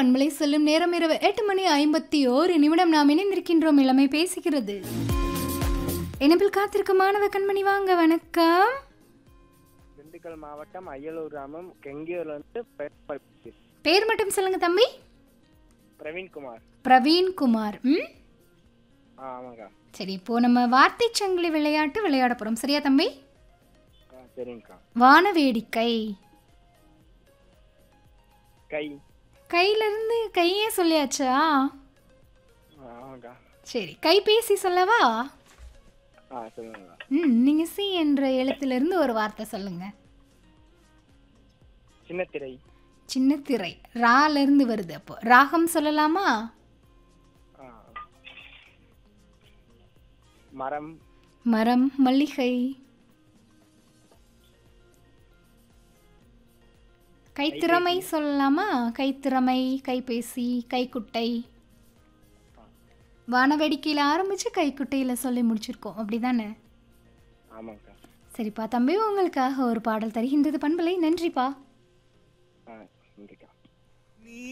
பண்பலை சொல்லும் நேரம் இரவு எட்டு மணி ஐம்பத்தி ஓரு நிமிடம் நாம் இணைந்திருக்கின்றோம் இளமை பேசுகிறது இணைப்பில் காத்திருக்கும் மாணவ கண்மணி வாங்க வணக்கம் திண்டுக்கல் மாவட்டம் அய்யலூர் கிராமம் கெங்கியூர்ல இருந்து பெ- பேர் மட்டும் சொல்லுங்க தம்பி பிரவீன்குமார் பிரவீன் குமார் ம் ஆ ஆமாக்கா சரி இப்போ நம்ம வார்த்தை சங்கிலி விளையாட்டு விளையாட போறோம் சரியா தம்பி ஆ சரிங்கக்கா வானவேடிக்கை கை கையில இருந்து கையே சொல்லியாச்சா ஆ, ஆமாக்கா சரி கைபேசி சொல்லவா ஆ சொல்லுங்கக்கா ம் நீங்க சி என்ற எழுத்திலிருந்து ஒரு வார்த்தை சொல்லுங்க சின்ன திரை சின்ன திரை ரால இருந்து வருது அப்போ ராகம் சொல்லலாமா ஆ மரம் மரம் மல்லிகை கைத்திறமை சொல்லலாமா கைத்திறமை கைபேசி கைக்குட்டை வானவேடிக்கையில் ஆரம்பிச்சு கைக்குட்டையில் சொல்லி முடிச்சிருக்கோம் அப்படிதானே ஆமாக்கா சரிப்பா தம்பி உங்களுக்காக ஒரு பாடல் தருகின்றது பண்பலை நன்றிப்பா ஆ நன்றிக்கா